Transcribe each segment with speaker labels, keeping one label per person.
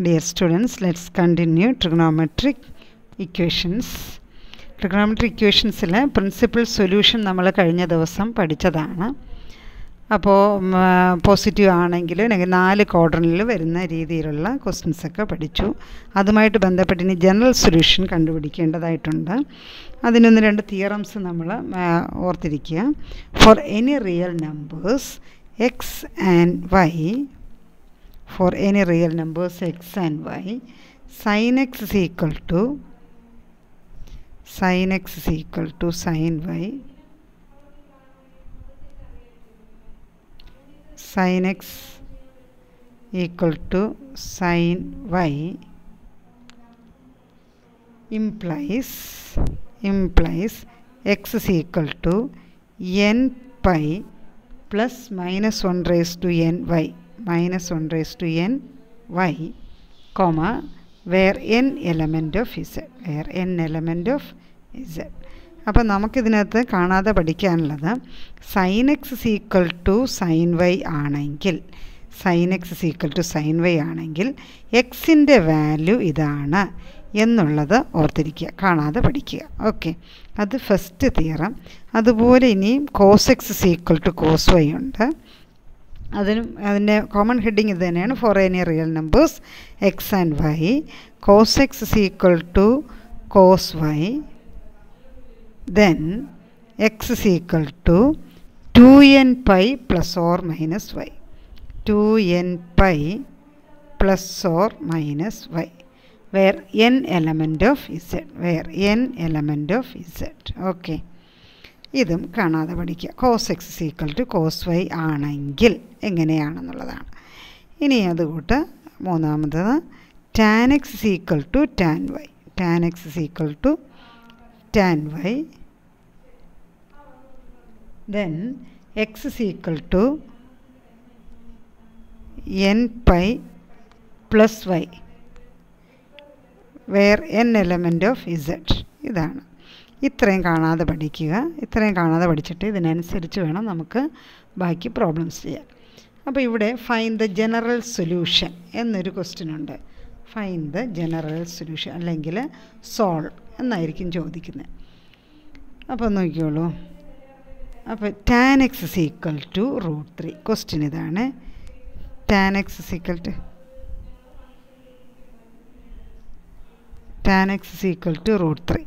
Speaker 1: Dear students, let's continue trigonometric equations. Trigonometry ഇക്വേഷൻസിലെ principal solution നമ്മൾ കഴിഞ്ഞ ദിവസം പഠിച്ചതാണ് അപ്പോൾ പോസിറ്റീവ് ആണെങ്കിൽ നാല് ക്വാഡ്രനിൽ വരുന്ന രീതിയിലുള്ള ക്വസ്റ്റ്യൻസ് ഒക്കെ പഠിച്ചു അതുമായിട്ട് ബന്ധപ്പെട്ട് ഇനി ജനറൽ സൊല്യൂഷൻ കണ്ടുപിടിക്കേണ്ടതായിട്ടുണ്ട് അതിനൊന്ന് രണ്ട് തിയറംസ് നമ്മൾ ഓർത്തിരിക്കുക for any real numbers x and y for any real numbers x and y sin x is equal to sin x is equal to sin y sin x equal to sin y implies implies x is equal to n pi plus minus 1 raised to n y minus 1 raised to n y comma where n element of z where n element of z അപ്പോൾ നമുക്കിതിനകത്ത് കാണാതെ പഠിക്കാനുള്ളത് sin x is equal to sign y ആണെങ്കിൽ sin x is equal to sign y ആണെങ്കിൽ എക്സിൻ്റെ value ഇതാണ് എന്നുള്ളത് ഓർത്തിരിക്കുക കാണാതെ പഠിക്കുക ഓക്കെ അത് ഫസ്റ്റ് തിയറം അതുപോലെ ഇനിയും cos x is equal to cos y ഉണ്ട് അതിനും അതിൻ്റെ കോമൺ ഹെഡിങ് ഇത് തന്നെയാണ് for any real numbers x and y cos x is equal to cos y then x is equal to two n pi plus or minus y two n pi plus or minus y where n element of Z where n element of Z okay ഇതും കാണാതെ പഠിക്കുക cos x equal to cos y ആണെങ്കിൽ എങ്ങനെയാണെന്നുള്ളതാണ് ഇനി അതുകൂട്ട് മൂന്നാമത്തത് tan x equal to tan y tan x equal to tan y then x equal to n pi plus y where n element of Z ഇതാണ് ഇത്രയും കാണാതെ പഠിക്കുക ഇത്രയും കാണാതെ പഠിച്ചിട്ട് ഇതിനനുസരിച്ച് വേണം നമുക്ക് ബാക്കി പ്രോബ്ലംസ് ചെയ്യാൻ അപ്പോൾ ഇവിടെ ഫൈൻ ദ ജനറൽ സൊല്യൂഷൻ എന്നൊരു ക്വസ്റ്റ്യൻ ഉണ്ട് ഫൈൻ ദ ജനറൽ സൊല്യൂഷൻ അല്ലെങ്കിൽ സോൾവ് എന്നായിരിക്കും ചോദിക്കുന്നത് അപ്പോൾ നോക്കിയോളൂ അപ്പോൾ tan x is equal to root three question ഇതാണ് tan x is equal to tan x is equal to root three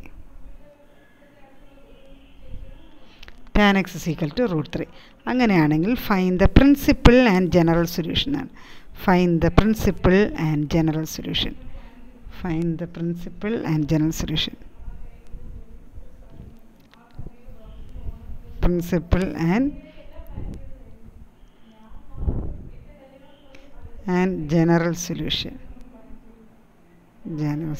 Speaker 1: tan x is equal to root three അങ്ങനെയാണെങ്കിൽ find the principal and general solution ആണ് find the principal and general solution find the principal and general solution principle and and general solution general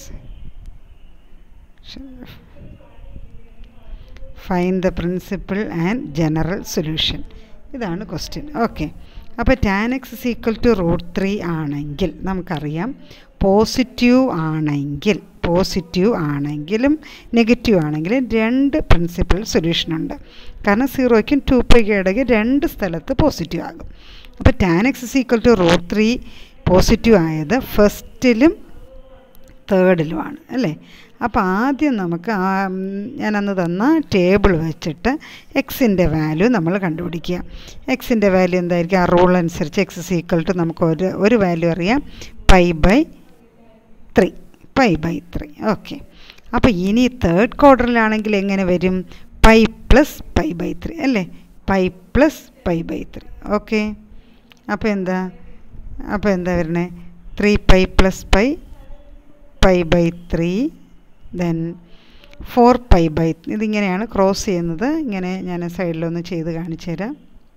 Speaker 1: find the principal and general solution ഇതാണ് question okay അപ്പോൾ tan x is equal to root three ആണെങ്കിൽ നമുക്കറിയാം positive ആണെങ്കിൽ positive ആണെങ്കിലും negative ആണെങ്കിലും രണ്ട് principal സൊല്യൂഷനുണ്ട് കാരണം സീറോയ്ക്കും to പൈക്കും ഇടയ്ക്ക് രണ്ട് സ്ഥലത്ത് പോസിറ്റീവ് ആകും അപ്പോൾ tan x is equal to root three positive ആയത് ഫസ്റ്റിലും തേർഡിലുമാണ് അല്ലേ അപ്പോൾ ആദ്യം നമുക്ക് ആ ഞാനന്ന് തന്ന ടേബിൾ വെച്ചിട്ട് എക്സിൻ്റെ വാല്യൂ നമ്മൾ കണ്ടുപിടിക്കുക എക്സിൻ്റെ വാല്യൂ എന്തായിരിക്കും ആ റൂൾ അനുസരിച്ച് എക്സ് ഇസ് ഈക്വൽ ടു നമുക്ക് ഒരു ഒരു വാല്യൂ അറിയാം pi by three pi by three okay അപ്പോൾ ഇനി തേർഡ് ക്വാർട്ടറിലാണെങ്കിൽ എങ്ങനെ വരും pi plus pi by three അല്ലേ pi plus pi by three okay അപ്പോൾ എന്താ അപ്പോൾ എന്താ വരണേ three pi plus pi pi by three then four pi by ഇതിങ്ങനെയാണ് ക്രോസ് ചെയ്യുന്നത് ഇങ്ങനെ ഞാൻ സൈഡിലൊന്ന് ചെയ്ത് കാണിച്ചു തരാം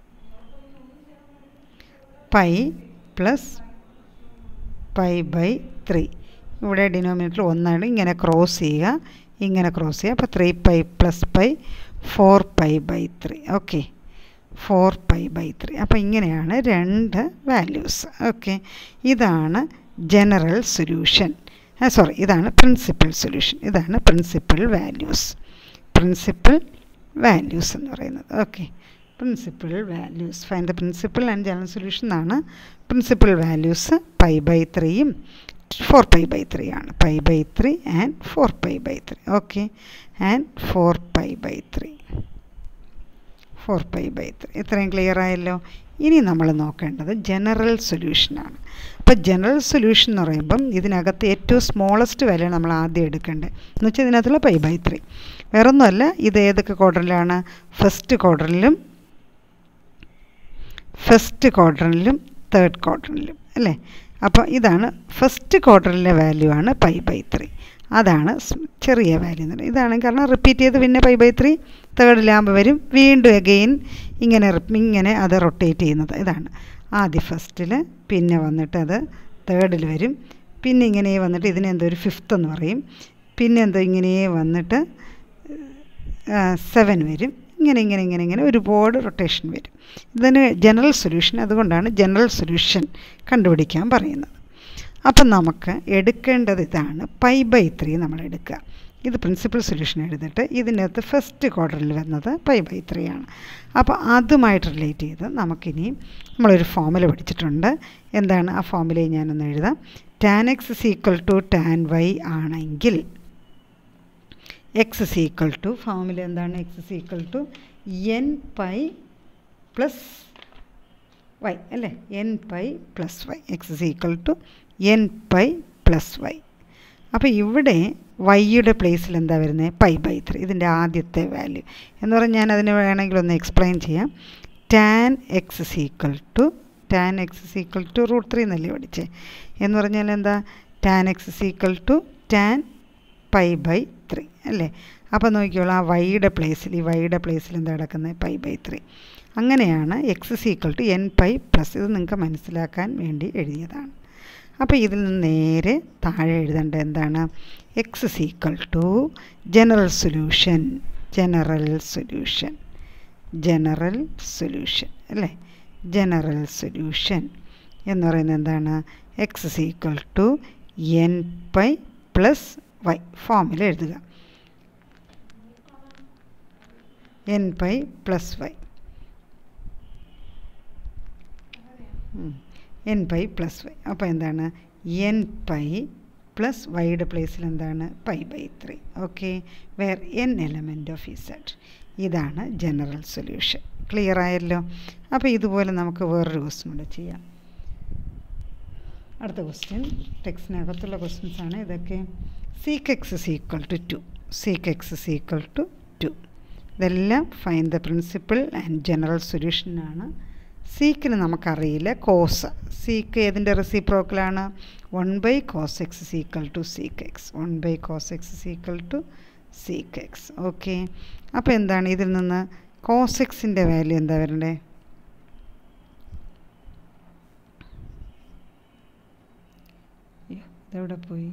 Speaker 1: pi plus pi by three ഇവിടെ ഡിനോമിനേറ്റർ ഒന്നാണ് ഇങ്ങനെ ക്രോസ് ചെയ്യുക ഇങ്ങനെ ക്രോസ് ചെയ്യുക അപ്പോൾ three pi plus pi four pi by three okay four pi by three അപ്പോൾ ഇങ്ങനെയാണ് രണ്ട് വാല്യൂസ് ഓക്കെ ഇതാണ് ജനറൽ സൊല്യൂഷൻ സോറി ഇതാണ് പ്രിൻസിപ്പൽ സൊല്യൂഷൻ ഇതാണ് പ്രിൻസിപ്പൽ വാല്യൂസ് പ്രിൻസിപ്പൽ വാല്യൂസ് എന്ന് പറയുന്നത് okay principal values fine the principal and general solution ആണ് principal values pi by ത്രീയും ഫോർ പൈ ബൈ ത്രീ ആണ് pi by three and four pi by three okay and four pi by three four pi by three ഇത്രയും clear ആയല്ലോ ഇനി നമ്മൾ നോക്കേണ്ടത് general സൊല്യൂഷനാണ് അപ്പോൾ general solution എന്ന് പറയുമ്പം ഇതിനകത്ത് ഏറ്റവും സ്മോളസ്റ്റ് വാല്യൂ നമ്മൾ ആദ്യം എടുക്കേണ്ടത് എന്ന് വെച്ചാൽ ഇതിനകത്തുള്ള പൈ ബൈ ത്രീ വേറൊന്നുമല്ല ഇത് ഏതൊക്കെ ക്വാർട്ടറിലാണ് ഫസ്റ്റ് ക്വാർട്ടറിലും ഫസ്റ്റ് ക്വാർട്ടറിലും തേർഡ് ക്വാർട്ടറിലും അല്ലേ അപ്പോൾ ഇതാണ് ഫസ്റ്റ് ക്വാർട്ടറിലെ വാല്യൂ ആണ് പൈ ബൈ ത്രീ അതാണ് ചെറിയ വാല്യൂ എന്ന് പറയുന്നത് ഇതാണ് കാരണം റിപ്പീറ്റ് ചെയ്ത് പിന്നെ പൈ ബൈ ത്രീ തേർഡിലാകുമ്പോൾ വരും വീണ്ടും എഗെയിൻ ഇങ്ങനെ ഇങ്ങനെ അത് റൊട്ടേറ്റ് ചെയ്യുന്നത് ഇതാണ് ആദ്യം ഫസ്റ്റിൽ പിന്നെ വന്നിട്ട് അത് തേർഡിൽ വരും പിന്നെ ഇങ്ങനെ വന്നിട്ട് ഇതിനെന്തോ ഒരു ഫിഫ്ത്ത് എന്ന് പറയും പിന്നെ എന്തോ ഇങ്ങനെ വന്നിട്ട് സെവൻ വരും ഇങ്ങനെ ഇങ്ങനെ ഇങ്ങനെ ഇങ്ങനെ ഒരുപാട് റൊട്ടേഷൻ വരും ഇതിന് ജനറൽ സൊല്യൂഷൻ അതുകൊണ്ടാണ് ജനറൽ സൊല്യൂഷൻ കണ്ടുപിടിക്കാൻ പറയുന്നത് അപ്പം നമുക്ക് എടുക്കേണ്ടത് ഇതാണ് പൈ ബൈ ത്രീ നമ്മൾ എടുക്കുക ഇത് പ്രിൻസിപ്പൽ സൊല്യൂഷൻ എടുത്തിട്ട് ഇതിനകത്ത് ഫസ്റ്റ് ക്വാർട്ടറിൽ വരുന്നത് പൈ ബൈ ത്രീ ആണ് അപ്പോൾ അതുമായിട്ട് റിലേറ്റ് ചെയ്ത് നമുക്കിനി നമ്മളൊരു ഫോമുല പഠിച്ചിട്ടുണ്ട് എന്താണ് ആ ഫോമുലയെ ഞാനൊന്ന് എഴുതാം tan x is equal to tan y ആണെങ്കിൽ x is equal to formula എന്താണ് x is equal to n pi plus y അല്ലേ n pi plus y x is equal to n pi plus y അപ്പോൾ ഇവിടെ വൈയുടെ പ്ലേസിൽ എന്താ വരുന്നത് pi by three ഇതിൻ്റെ ആദ്യത്തെ വാല്യൂ എന്ന് പറഞ്ഞാൽ ഞാൻ അതിന് വേണമെങ്കിൽ ഒന്ന് എക്സ്പ്ലെയിൻ ചെയ്യാം tan x is equal to tan x is equal to root three എന്നല്ലേ പഠിച്ചേ എന്ന് പറഞ്ഞാൽ എന്താ tan x is equal to tan pi by three അല്ലേ അപ്പോൾ നോക്കിയോളൂ ആ വൈയുടെ പ്ലേസിൽ ഈ വൈയുടെ പ്ലേസിൽ എന്താ കിടക്കുന്നത് പൈ ബൈ ത്രീ അങ്ങനെയാണ് x is equal to n pi plus ഇത് നിങ്ങൾക്ക് മനസ്സിലാക്കാൻ വേണ്ടി എഴുതിയതാണ് അപ്പോൾ ഇതിൽ നിന്ന് നേരെ താഴെ എഴുതേണ്ട എന്താണ് x is equal to general solution general solution general solution അല്ലേ ജനറൽ സൊല്യൂഷൻ എന്ന് പറയുന്നത് എന്താണ് x is equal to n pi plus y ഫോമിൽ എഴുതുക n pi plus y n pi plus y അപ്പോൾ എന്താണ് എൻ പൈ പ്ലസ് വൈയുടെ പ്ലേസിൽ എന്താണ് pi by three okay where n element of Z ഇതാണ് ജനറൽ സൊല്യൂഷൻ ക്ലിയർ ആയല്ലോ അപ്പോൾ ഇതുപോലെ നമുക്ക് വേറൊരു ക്വസ്റ്റ്യൻ കൂടെ ചെയ്യാം അടുത്ത ക്വസ്റ്റ്യൻ ടെക്സ്റ്റിനകത്തുള്ള ക്വസ്റ്റ്യൻസ് ആണ് ഇതൊക്കെ sec x is equal to two sec x is equal to two ഇതെല്ലാം fine the principal and general സൊല്യൂഷനാണ് സീക്കിന് നമുക്കറിയില്ല കോസ് സീക്ക് ഏതിൻ്റെ റെസിപ്രോക്കലാണ് one by cos x is equal to sec x one by cos x is equal to sec x okay അപ്പോൾ എന്താണ് ഇതിൽ നിന്ന് കോസ് എക്സിൻ്റെ വാല്യൂ എന്താ വരണ്ടേ ഇതെവിടെ പോയി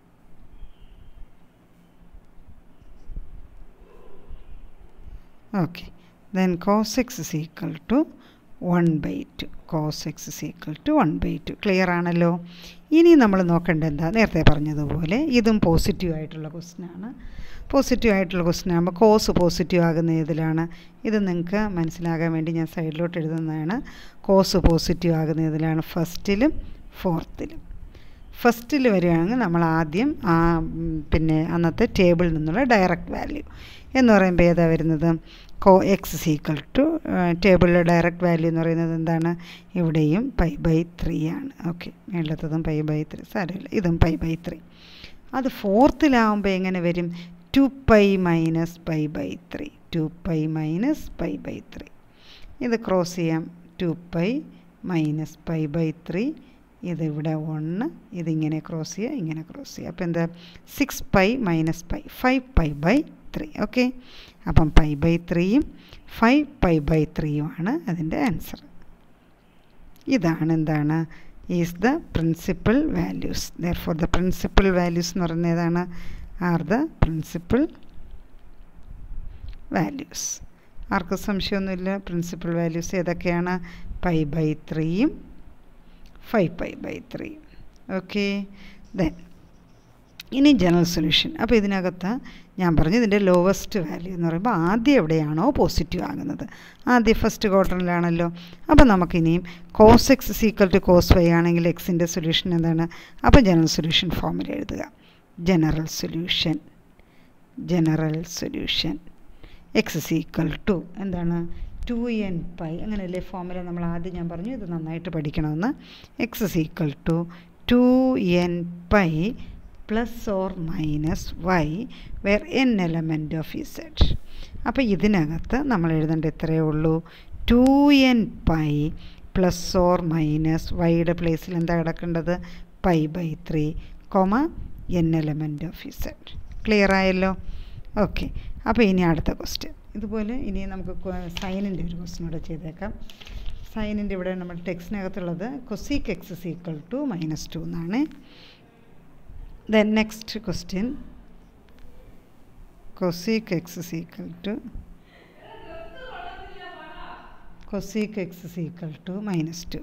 Speaker 1: okay then cos x is equal to one by two cos x is equal to one by two clear ആണല്ലോ ഇനി നമ്മൾ നോക്കേണ്ടത് എന്താ നേരത്തെ പറഞ്ഞതുപോലെ ഇതും പോസിറ്റീവ് ആയിട്ടുള്ള ക്വസ്റ്റ്യനാണ് പോസിറ്റീവ് ആയിട്ടുള്ള ക്വസ്റ്റ്യൻ ആകുമ്പോൾ കോസ് പോസിറ്റീവ് ആകുന്ന ഏതിലാണ് ഇത് നിങ്ങൾക്ക് മനസ്സിലാകാൻ വേണ്ടി ഞാൻ സൈഡിലോട്ട് എഴുതുന്നതാണ് കോസ് പോസിറ്റീവ് ആകുന്ന ഏതിലാണ് ഫസ്റ്റിലും ഫോർത്തിലും ഫസ്റ്റിൽ വരികയാണെങ്കിൽ നമ്മൾ ആദ്യം ആ പിന്നെ അന്നത്തെ ടേബിളിൽ നിന്നുള്ള ഡയറക്റ്റ് വാല്യൂ എന്ന് പറയുമ്പോൾ ഏതാ വരുന്നത് കോ എക്സ് സീക്വൽ ടു ടേബിളിലെ ഡയറക്റ്റ് വാല്യൂ എന്ന് പറയുന്നത് എന്താണ് ഇവിടെയും പൈ ബൈ ത്രീ ആണ് ഓക്കെ മേളത്തതും പൈ ബൈ ത്രീ സാരമില്ല ഇതും പൈ ബൈ ത്രീ അത് ഫോർത്തിലാവുമ്പോൾ എങ്ങനെ വരും two pi minus pi by three two pi minus pi by three ഇത് ക്രോസ് ചെയ്യാം two pi minus pi by three ഇതിവിടെ ഒന്ന് ഇതിങ്ങനെ ക്രോസ് ചെയ്യുക ഇങ്ങനെ ക്രോസ് ചെയ്യുക അപ്പോൾ എന്താ six pi minus pi five pi by three okay അപ്പം പൈ ബൈ ത്രീയും ഫൈവ് പൈ ബൈ ത്രീയുമാണ് അതിൻ്റെ ആൻസർ ഇതാണ് എന്താണ് is the principal values therefore the principal values എന്ന് പറയുന്നത് ഏതാണ് ആർ ദ പ്രിൻസിപ്പൽ വാല്യൂസ് ആർക്കും സംശയമൊന്നുമില്ല പ്രിൻസിപ്പൽ വാല്യൂസ് ഏതൊക്കെയാണ് പൈ ബൈ ത്രീയും five pi by three okay then ഇനി ജനറൽ സൊല്യൂഷൻ അപ്പോൾ ഇതിനകത്ത് ഞാൻ പറഞ്ഞു ഇതിൻ്റെ ലോവസ്റ്റ് വാല്യൂ എന്ന് പറയുമ്പോൾ ആദ്യം എവിടെയാണോ പോസിറ്റീവ് ആകുന്നത് ആദ്യം ഫസ്റ്റ് ക്വാർട്ടറിലാണല്ലോ അപ്പോൾ നമുക്കിനിയും cos x is equal to cos y ആണെങ്കിൽ എക്സിൻ്റെ സൊല്യൂഷൻ എന്താണ് അപ്പോൾ ജനറൽ സൊല്യൂഷൻ ഫോമിൽ എഴുതുക general solution general solution x is equal to എന്താണ് ടു എൻ പൈ അങ്ങനെയല്ലേ ഫോമുല നമ്മൾ ആദ്യം ഞാൻ പറഞ്ഞു ഇത് നന്നായിട്ട് പഠിക്കണമെന്ന് x is equal to two n pi plus or minus y where n element of Z അപ്പോൾ ഇതിനകത്ത് നമ്മൾ എഴുതേണ്ട ഇത്രയേ ഉള്ളൂ two n pi plus or minus വൈയുടെ പ്ലേസിൽ എന്താ കിടക്കേണ്ടത് pi by three comma n element of Z clear ആയല്ലോ ഓക്കെ അപ്പോൾ ഇനി അടുത്ത ക്വസ്റ്റ്യൻ ഇതുപോലെ ഇനി നമുക്ക് സൈനിൻ്റെ ഒരു ക്വസ്റ്റ്യൻ കൂടെ ചെയ്തേക്കാം സൈനിൻ്റെ ഇവിടെ നമ്മൾ ടെക്സ്റ്റിനകത്തുള്ളത് cosec x is equal to minus two എന്നാണ് then next question cosec x is equal to cosec x is equal to minus two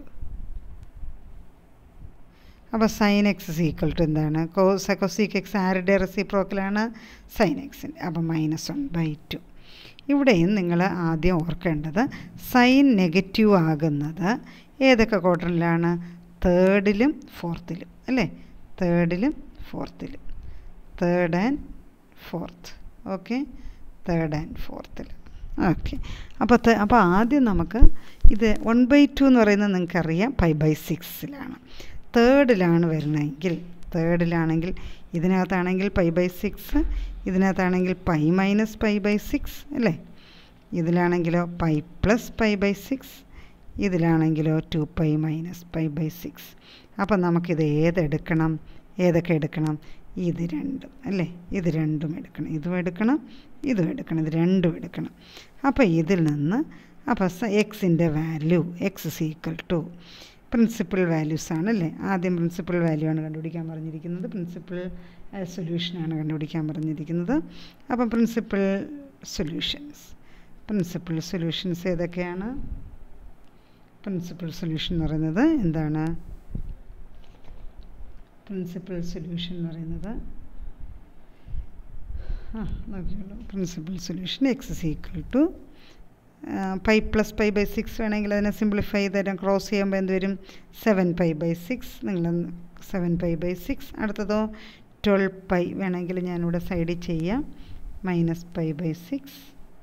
Speaker 1: അപ്പോൾ sine x is equal to എന്താണ് കോസ് കൊസീക്ക് എക്സ് ആരുടെ റെസിപ്രോക്കലാണ് സൈൻ എക്സിൻ്റെ അപ്പോൾ minus one by to ഇവിടെയും നിങ്ങൾ ആദ്യം ഓർക്കേണ്ടത് സൈൻ നെഗറ്റീവ് ആകുന്നത് ഏതൊക്കെ ക്വാർട്ടറിലാണ് തേർഡിലും ഫോർത്തിലും അല്ലേ തേർഡിലും ഫോർത്തിലും third and fourth okay third and ഫോർത്തിൽ ഓക്കെ അപ്പോൾ അപ്പോൾ ആദ്യം നമുക്ക് ഇത് വൺ ബൈ ടു എന്ന് പറയുന്നത് നിങ്ങൾക്കറിയാം ഫൈവ് ബൈ സിക്സിലാണ് തേർഡിലാണ് വരുന്നതെങ്കിൽ തേർഡിലാണെങ്കിൽ ഇതിനകത്താണെങ്കിൽ പൈ ബൈ സിക്സ് ഇതിനകത്താണെങ്കിൽ pi minus pi by six അല്ലേ ഇതിലാണെങ്കിലോ pi plus pi by six ഇതിലാണെങ്കിലോ two pi minus pi by six അപ്പം നമുക്കിത് ഏതെടുക്കണം ഏതൊക്കെ എടുക്കണം ഇത് രണ്ടും അല്ലേ ഇത് രണ്ടും എടുക്കണം ഇതും എടുക്കണം ഇതും എടുക്കണം ഇത് രണ്ടും എടുക്കണം അപ്പോൾ ഇതിൽ നിന്ന് അപ്പോൾ എക്സിൻ്റെ value x is equal to principal values ആണ് അല്ലേ ആദ്യം പ്രിൻസിപ്പൽ വാല്യൂ ആണ് കണ്ടുപിടിക്കാൻ പറഞ്ഞിരിക്കുന്നത് പ്രിൻസിപ്പൽ സൊല്യൂഷനാണ് കണ്ടുപിടിക്കാൻ പറഞ്ഞിരിക്കുന്നത് അപ്പം പ്രിൻസിപ്പൽ സൊല്യൂഷൻസ് പ്രിൻസിപ്പൽ സൊല്യൂഷൻസ് ഏതൊക്കെയാണ് പ്രിൻസിപ്പൽ സൊല്യൂഷൻ എന്ന് പറയുന്നത് എന്താണ് പ്രിൻസിപ്പൽ സൊല്യൂഷൻ എന്ന് പറയുന്നത് ആ നോക്കിയോളൂ principal solution x is equal to pi plus pi by six വേണമെങ്കിൽ അതിനെ സിംപ്ലിഫൈ ചെയ്ത് ക്രോസ് ചെയ്യുമ്പോൾ എന്ത് വരും സെവൻ പൈ ബൈ സിക്സ് നിങ്ങൾ സെവൻ പൈ ബൈ സിക്സ് അടുത്തതോ ട്വൽവ് പൈ വേണമെങ്കിൽ ഞാനിവിടെ സൈഡിൽ ചെയ്യാം minus pi by six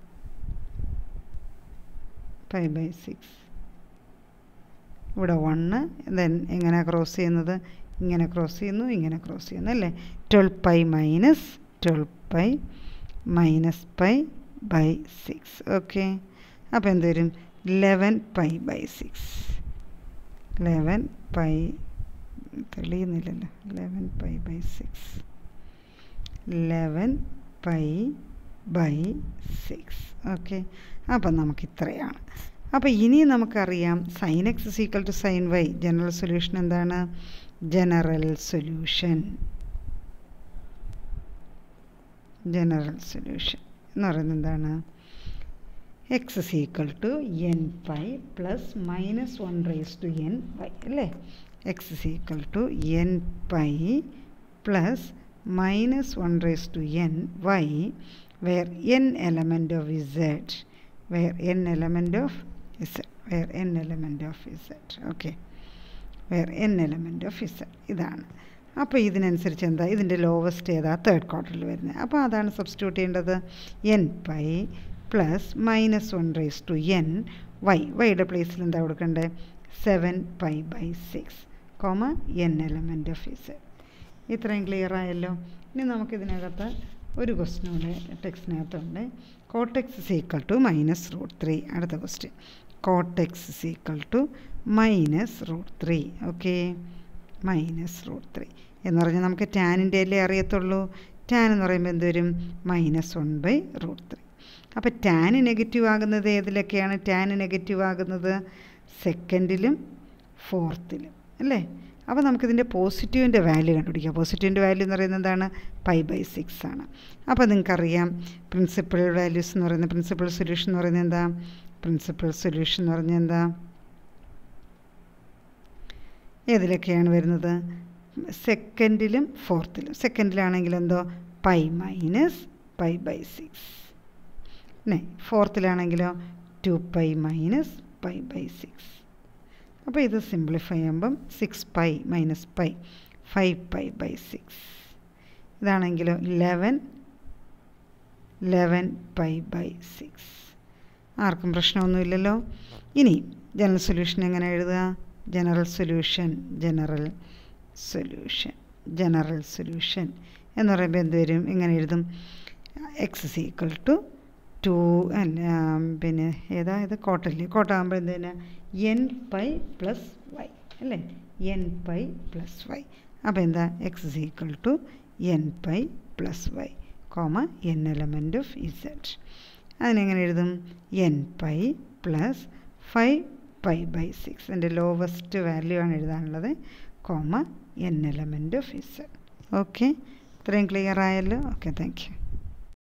Speaker 1: pi by six ഇവിടെ വണ്ണ് ദെൻ എങ്ങനെ ക്രോസ് ചെയ്യുന്നത് ഇങ്ങനെ ക്രോസ് ചെയ്യുന്നു ഇങ്ങനെ ക്രോസ് ചെയ്യുന്നു അല്ലേ twelve pi minus twelve pi minus pi by six okay അപ്പോൾ എന്ത് വരും eleven pi by six eleven pi തെളിയുന്നില്ലല്ലോ eleven pi by six eleven pi by six okay അപ്പം നമുക്ക് ഇത്രയാണ് അപ്പോൾ ഇനി നമുക്കറിയാം sine x is equal to sign y general solution എന്താണ് ജനറൽ സൊല്യൂഷൻ ജനറൽ സൊല്യൂഷൻ എന്ന് പറയുന്നത് എന്താണ് x is equal to n pi plus minus one raise to n Y അല്ലേ x is equal to n pi plus minus one raise to n y where n element of Z where n element of Z where n element of Z okay where n element of Z ഇതാണ് അപ്പോൾ ഇതിനനുസരിച്ച് എന്താ ഇതിൻ്റെ lowest ഏതാ third ക്വാർട്ടറിൽ വരുന്നത് അപ്പോൾ അതാണ് substitute ചെയ്യേണ്ടത് n pi plus minus one raise to n y വൈയുടെ പ്ലേസിൽ എന്താ കൊടുക്കേണ്ടത് seven pi by six comma n element of Z ഇത്രയും ക്ലിയർ ആയല്ലോ ഇനി നമുക്കിതിനകത്ത് ഒരു ക്വസ്റ്റ്യൻ കൂടെ ടെക്സ്റ്റിനകത്തുണ്ട് cot x is equal to minus root three അടുത്ത question cot x is equal to minus root three okay minus root three എന്ന് പറഞ്ഞാൽ നമുക്ക് ടാനിൻ്റെ അല്ലേ അറിയത്തുള്ളൂ ടാൻ എന്ന് പറയുമ്പോൾ എന്ത് വരും minus one by root three അപ്പോൾ ടാൻ നെഗറ്റീവ് ആകുന്നത് ഏതിലൊക്കെയാണ് ടാൻ നെഗറ്റീവ് ആകുന്നത് സെക്കൻഡിലും ഫോർത്തിലും അല്ലേ അപ്പോൾ നമുക്കിതിൻ്റെ പോസിറ്റീവിൻ്റെ വാല്യൂ കണ്ടുപിടിക്കാം പോസിറ്റീവിൻ്റെ വാല്യൂ എന്ന് പറയുന്നത് എന്താണ് പൈ ബൈ സിക്സ് ആണ് അപ്പോൾ നിങ്ങൾക്കറിയാം പ്രിൻസിപ്പൽ വാല്യൂസ് എന്ന് പറയുന്നത് പ്രിൻസിപ്പൽ സൊല്യൂഷൻ എന്ന് പറയുന്നത് എന്താ പ്രിൻസിപ്പൽ സൊല്യൂഷൻ എന്ന് പറഞ്ഞാൽ എന്താ ഏതിലൊക്കെയാണ് വരുന്നത് സെക്കൻഡിലും ഫോർത്തിലും സെക്കൻഡിലാണെങ്കിൽ എന്തോ pi minus pi by six പിന്നെ ഫോർത്തിലാണെങ്കിലോ two pi minus pi by six അപ്പോൾ ഇത് സിംപ്ലിഫൈ ചെയ്യുമ്പം six pi minus pi five pi by six ഇതാണെങ്കിലോ eleven eleven pi by six ആർക്കും പ്രശ്നമൊന്നുമില്ലല്ലോ ഇനി ജനറൽ സൊല്യൂഷൻ എങ്ങനെ എഴുതുക general solution general solution general solution എന്ന് പറയുമ്പോൾ എന്ത് വരും ഇങ്ങനെ എഴുതും x is equal to two അല്ല പിന്നെ ഏതാ ഇത് കോട്ടല്ലേ കോട്ടാകുമ്പോൾ എന്തിനാ എൻ പൈ പ്ലസ് വൈ അല്ലേ എൻ പൈ പ്ലസ് വൈ അപ്പോൾ എന്താ x is equal to n pi plus y comma n element of Z അതിനെങ്ങനെ എഴുതും n pi plus five pi by six എൻ്റെ ലോവസ്റ്റ് വാല്യൂ ആണ് എഴുതാനുള്ളത് comma n element of Z okay ഇത്രയും clear ആയല്ലോ okay thank U